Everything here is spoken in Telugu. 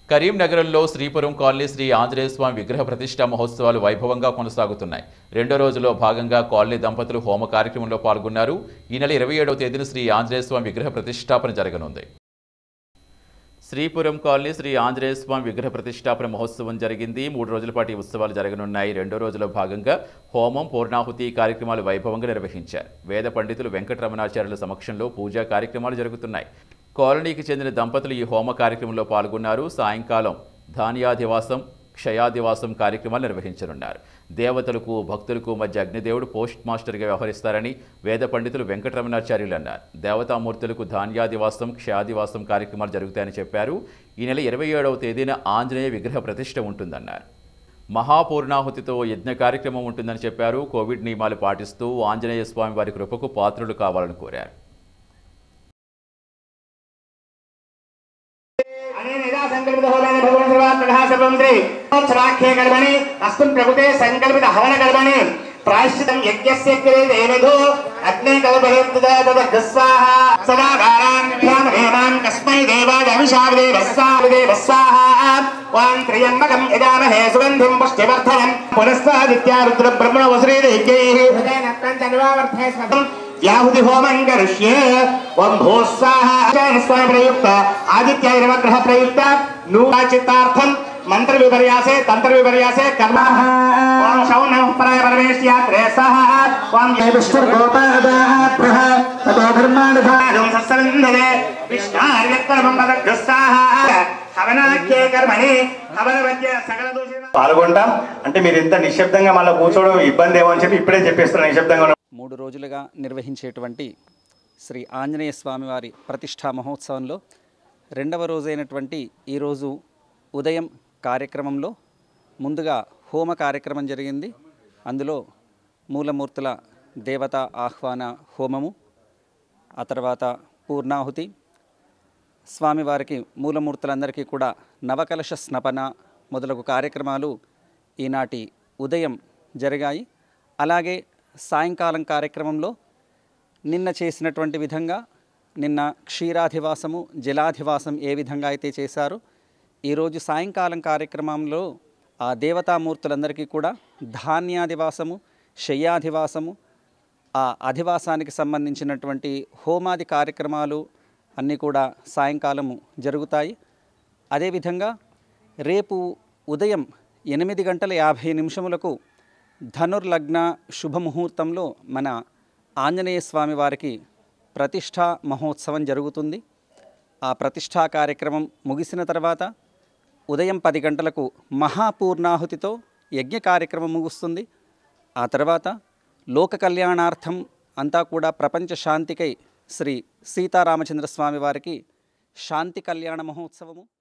కరీంనగరంలో శ్రీపురం కాలనీ శ్రీ ఆంజనేయ స్వామి విగ్రహ ప్రతిష్ఠా మహోత్సవాలు వైభవంగా కొనసాగుతున్నాయి రెండో రోజులో భాగంగా కాలనీ దంపతులు హోమ కార్యక్రమంలో పాల్గొన్నారు ఈ నెల ఇరవై ఏడవ తేదీన శ్రీ ఆంజనేయ స్వామి విగ్రహ ప్రతిష్టాపన జరగనుంది శ్రీపురం కాలనీ శ్రీ ఆంజనేయ స్వామి విగ్రహ ప్రతిష్టాపన మహోత్సవం జరిగింది మూడు రోజుల పాటు ఈ ఉత్సవాలు జరగనున్నాయి రెండో రోజులో భాగంగా హోమం పూర్ణాహుతి కార్యక్రమాలు వైభవంగా నిర్వహించారు వేద పండితులు వెంకటరమణాచార్యుల సమక్షంలో పూజా కార్యక్రమాలు జరుగుతున్నాయి కాలనీకి చెందిన దంపతులు ఈ హోమ కార్యక్రమంలో పాల్గొన్నారు సాయంకాలం ధాన్యాదివాసం క్షయాదివాసం కార్యక్రమాలు నిర్వహించనున్నారు దేవతలకు భక్తులకు మధ్య అగ్నిదేవుడు పోస్ట్ మాస్టర్గా వ్యవహరిస్తారని వేద పండితులు వెంకటరమణాచార్యులు అన్నారు దేవతామూర్తులకు ధాన్యాదివాసం క్షయాదివాసం కార్యక్రమాలు జరుగుతాయని చెప్పారు ఈ నెల ఇరవై ఏడవ తేదీన ఆంజనేయ విగ్రహ ప్రతిష్ఠ ఉంటుందన్నారు మహాపూర్ణాహుతితో యజ్ఞ కార్యక్రమం ఉంటుందని చెప్పారు కోవిడ్ నియమాలు పాటిస్తూ ఆంజనేయ స్వామి వారి కృపకు పాత్రులు కావాలని కోరారు अनेन यदा सङ्कल्पितहोमेन भगवान् सर्वात्मकः सर्वं श्री उत्सवाख्ये कर्मणि अस्मिन् प्रकृते सङ्कल्पित हवन कर्मणि प्रायश्चितं यज्ञस्य कृते देवधो अग्ने कल्पयेत्तदा तदग्स्वाहा सदाकारान् ध्यानमेमान् कस्मै देवाय अभिशावदेवस्वावदेवस्वाहा वां त्र्यम्बकं यजामहे सुगन्धिं पुष्टिवर्धनं पुनस्तादित्या रुद्रब्रह्मण वसुरेदैक्यैः व्याहुति होमं करिष्ये ओम भूस्वाहा स्वामी प्रयुक्त आदित्याय नवग्रह प्रयुक्त नूचितार्थम मंत्र विपर्यासे तंत्र विपर्यासे कर्म ओम शौन पराय परमेश्यात्रे सह ओम ये विष्णु गोपादाभ्यः ततो धर्मानुभागं सत्सविन्दते विष्णार्यक्रमं पदग्रस्ताः हवनाख्ये कर्मणि हवनवद्य सकल दोषिण పాల్గొంటాం అంటే మీరు ఇంత నిశ్శబ్దంగా మళ్ళీ కూర్చోవడం ఇబ్బంది ఏమో అని చెప్పి ఇప్పుడే చెప్పేస్తున్నాను నిశ్శబ్దంగా ఉన్న- మూడు రోజులుగా నిర్వహించేటువంటి శ్రీ ఆంజనేయ స్వామివారి ప్రతిష్టా మహోత్సవంలో రెండవ రోజైనటువంటి ఈరోజు ఉదయం కార్యక్రమంలో ముందుగా హోమ కార్యక్రమం జరిగింది అందులో మూలమూర్తుల దేవతా ఆహ్వాన హోమము ఆ తర్వాత పూర్ణాహుతి స్వామివారికి మూలమూర్తులందరికీ కూడా నవకలశ స్నపన మొదలగు కార్యక్రమాలు ఈనాటి ఉదయం జరిగాయి అలాగే సాయంకాలం కార్యక్రమంలో నిన్న చేసినటువంటి విధంగా నిన్న క్షీరాధివాసము జలాధివాసం ఏ విధంగా అయితే చేశారో ఈరోజు సాయంకాలం కార్యక్రమంలో ఆ దేవతామూర్తులందరికీ కూడా ధాన్యాధివాసము శయ్యాధివాసము ఆ అధివాసానికి సంబంధించినటువంటి హోమాది కార్యక్రమాలు అన్నీ కూడా సాయంకాలము జరుగుతాయి అదేవిధంగా రేపు ఉదయం ఎనిమిది గంటల యాభై నిమిషములకు ధనుర్లగ్న శుభముహూర్తంలో మన ఆంజనేయ స్వామి వారికి ప్రతిష్టా మహోత్సవం జరుగుతుంది ఆ ప్రతిష్టా కార్యక్రమం ముగిసిన తర్వాత ఉదయం పది గంటలకు మహాపూర్ణాహుతితో యజ్ఞ కార్యక్రమం ముగుస్తుంది ఆ తర్వాత లోక కళ్యాణార్థం అంతా కూడా ప్రపంచ శాంతికై శ్రీ సీతారామచంద్ర స్వామి వారికి శాంతి కళ్యాణ మహోత్సవము